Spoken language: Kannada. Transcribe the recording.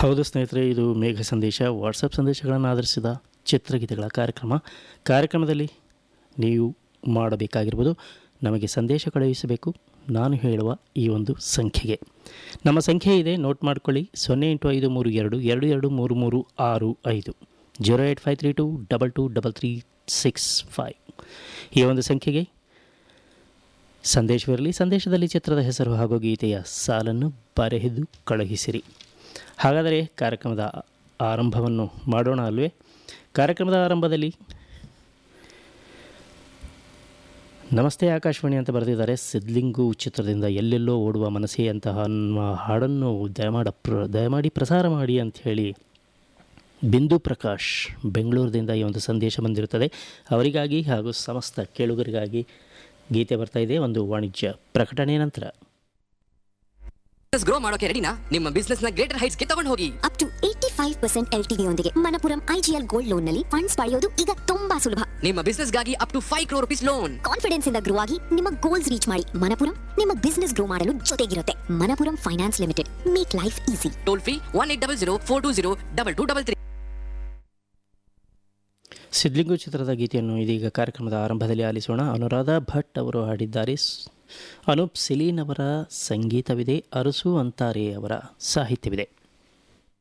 ಹೌದು ಸ್ನೇಹಿತರೆ ಇದು ಮೇಘ ಸಂದೇಶ ವಾಟ್ಸಪ್ ಸಂದೇಶಗಳನ್ನು ಆಧರಿಸಿದ ಚಿತ್ರಗೀತೆಗಳ ಕಾರ್ಯಕ್ರಮ ಕಾರ್ಯಕ್ರಮದಲ್ಲಿ ನೀವು ಮಾಡಬೇಕಾಗಿರುವುದು ನಮಗೆ ಸಂದೇಶ ಕಳುಹಿಸಬೇಕು ನಾನು ಹೇಳುವ ಈ ಒಂದು ಸಂಖ್ಯೆಗೆ ನಮ್ಮ ಸಂಖ್ಯೆ ಇದೆ ನೋಟ್ ಮಾಡ್ಕೊಳ್ಳಿ ಸೊನ್ನೆ ಎಂಟು ಐದು ಮೂರು ಎರಡು ಎರಡು ಎರಡು ಮೂರು ಮೂರು ಆರು ಐದು zero eight five three two double two double three six five ಈ ಒಂದು ಸಂಖ್ಯೆಗೆ ಸಂದೇಶವಿರಲಿ ಸಂದೇಶದಲ್ಲಿ ಚಿತ್ರದ ಹೆಸರು ಹಾಗೂ ಗೀತೆಯ ಸಾಲನ್ನು ಬರೆದು ಕಳುಹಿಸಿರಿ ಹಾಗಾದರೆ ಕಾರ್ಯಕ್ರಮದ ಆರಂಭವನ್ನು ಮಾಡೋಣ ಅಲ್ವೇ ಕಾರ್ಯಕ್ರಮದ ಆರಂಭದಲ್ಲಿ ನಮಸ್ತೆ ಆಕಾಶವಾಣಿ ಅಂತ ಬರೆದಿದ್ದಾರೆ ಸಿದ್ಲಿಂಗು ಚಿತ್ರದಿಂದ ಎಲ್ಲೆಲ್ಲೋ ಓಡುವ ಮನಸ್ಸೇ ಅಂತಹ ಅನ್ನುವ ಹಾಡನ್ನು ದಯಮಾಡ ಪ್ರ ದಯಮಾಡಿ ಪ್ರಸಾರ ಮಾಡಿ ಅಂಥೇಳಿ ಬಿಂದು ಪ್ರಕಾಶ್ ಬೆಂಗಳೂರಿನಿಂದ ಈ ಒಂದು ಸಂದೇಶ ಬಂದಿರುತ್ತದೆ ಅವರಿಗಾಗಿ ಹಾಗೂ ಸಮಸ್ತ ಕೇಳುಗರಿಗಾಗಿ ಗೀತೆ ಬರ್ತಾ ಇದೆ ಒಂದು ವಾಣಿಜ್ಯ ಪ್ರಕಟಣೆ ನಂತರ ಬಿಸ್ನೆಸ್ ಗ್ರೋ ಮಾಡೋಕೆ ರೆಡಿನಾ ನಿಮ್ಮ ಬಿಸ್ನೆಸ್ ನ ಗ್ರೇಟರ್ ಹೈಟ್ಸ್ ಗೆ ತಗೊಂಡು ಹೋಗಿ up to eighty five percent L T ಯೊಂದಿಗೆ ಮನಪುರಂ ಐಜಿಎಲ್ ಗೋಲ್ಡ್ ಲೋನ್ ನಲ್ಲಿ ಫಂಡ್ಸ್ ಪಡೆಯೋದು ಈಗ ತುಂಬಾ ಸುಲಭ ನಿಮ್ಮ ಬಿಸ್ನೆಸ್ ಗಾಗಿ up to five crore rupees loan confidence ಇಂದ ಗ್ರೋ ಆಗಿ ನಿಮ್ಮ ಗೋಲ್ಸ್ ರೀಚ್ ಮಾಡಿ ಮನಪುರಂ ನಿಮ್ಮ ಬಿಸ್ನೆಸ್ ಗ್ರೋ ಮಾಡಲು ಜೊತೆಗಿರುತ್ತೆ Manappuram finance limited make life easy toll free one eight double zero four two zero double two double three Sidlingu ಚಿತ್ರದ ಗೀತೆಯನ್ನು ಇದೀಗ ಕಾರ್ಯಕ್ರಮದ ಆರಂಭದಲ್ಲಿ ಆಲಿಸೋಣ ಅನುರಾಧ ಭಟ್ ಅವರು ಹಾಡಿದ್ದಾರೆ ಸ್- ಅನೂಪ್ ಸಿಲೀನ್ ಅವರ ಸಂಗೀತವಿದೆ ಅರಸು ಅಂತಾರೆ ಅವರ ಸಾಹಿತ್ಯವಿದೆ